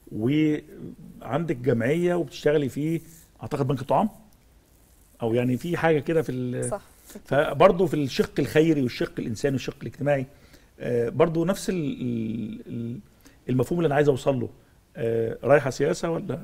وعندك جمعيه وبتشتغلي في اعتقد بنك الطعام او يعني في حاجه كده في ال- صح فبرضه في الشق الخيري والشق الانساني والشق الاجتماعي آه، برضه نفس ال- ال- ال- المفهوم اللي انا عايز اوصل له آه، رايحه سياسه ولا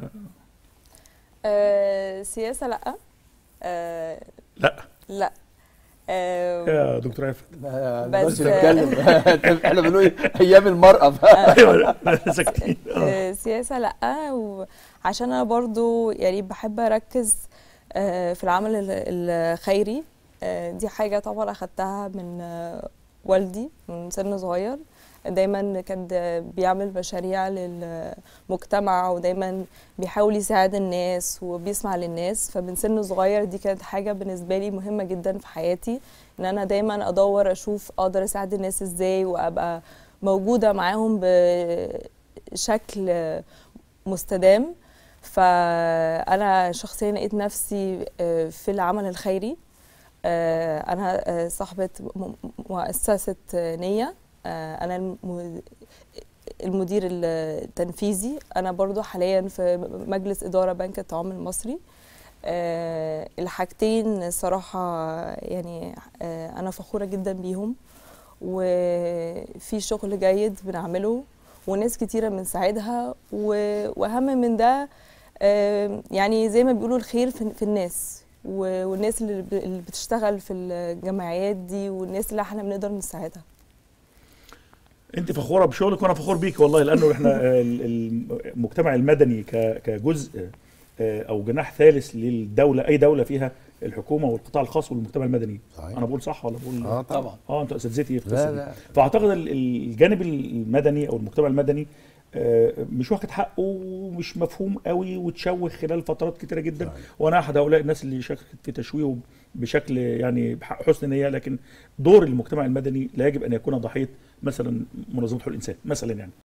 آه سياسه لا آه لا لا آه يا دكتور عفت ما بس- بس نتكلم احنا بنقول إيه؟ ايام المرأة بقى ايوه ساكتين آه. آه، سياسة لأ وعشان أنا برضو يعني بحب أركز آه، في العمل ال- الخيري آه، دي حاجة طبعا أخدتها من آه، والدي من سن صغير دايما كان ده بيعمل مشاريع للمجتمع ودايما بيحاول يساعد الناس وبيسمع للناس فمن سن صغير دي كانت حاجة بالنسبة لي مهمة جدا في حياتي ان انا دايما ادور اشوف اقدر اساعد الناس ازاي وابقى موجودة معاهم بشكل مستدام فانا شخصيا لقيت نفسي آه، في العمل الخيري آه، انا آه، صاحبه م- مؤسسه آه، نيه آه، انا الم- المدير التنفيذي انا برضو حاليا في مجلس اداره بنك الطعام المصري آه، الحاجتين صراحه يعني آه، انا فخوره جدا بيهم وفي شغل جيد بنعمله وناس كتيره بنساعدها و- واهم من ده آه، يعني زي ما بيقولوا الخير في في الناس و- والناس اللي ب- اللي بتشتغل في الجمعيات دي والناس اللي احنا بنقدر نساعدها انت فخوره بشغلك وانا فخور بيك والله لانه احنا آه، ال- المجتمع المدني ك- كجزء آه، او جناح ثالث للدوله اي دوله فيها الحكومه والقطاع الخاص والمجتمع المدني صحيح. انا بقول صح ولا بقول اه طبعا اه انتوا اساتذتي في لا القصه دي لا فاعتقد ال- ال- الجانب المدني او المجتمع المدني آه، مش واخد حقه ومش مفهوم قوي وتشوه خلال فترات كتيره جدا صحيح. وانا احد هؤلاء الناس اللي شاركت في تشويهه بشكل يعني بحق حسن نيه لكن دور المجتمع المدني لا يجب ان يكون ضحيه مثلا منظمه حقوق الانسان مثلا يعني